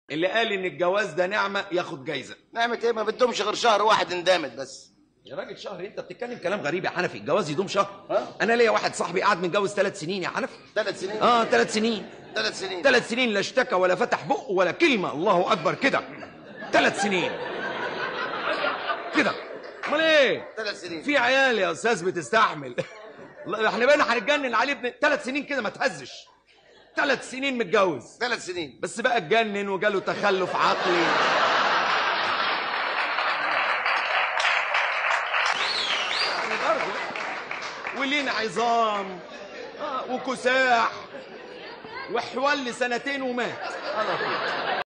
اللي قال ان الجواز ده نعمه ياخد جايزه نعمة ايه ما بدهمش غير شهر واحد اندامت بس يا راجل شهر انت بتتكلم كلام غريب يا حنفي الجواز يدوم شهر ها؟ انا ليا واحد صاحبي قاعد متجوز ثلاث سنين يا حنفي ثلاث سنين اه ثلاث سنين ثلاث سنين ثلاث سنين لا اشتكى ولا فتح بقه ولا كلمه الله اكبر كده ثلاث سنين كده امال ايه ثلاث سنين في عيال يا استاذ بتستحمل لا، احنا بقينا هنتجنن عليه ابن ثلاث سنين كده ما تهزش ثلاث سنين متجوز ثلاث سنين بس بقى اتجنن وجاله تخلف عقلي يعني برضه ولين عظام آه وكساح وحول سنتين ومات على طول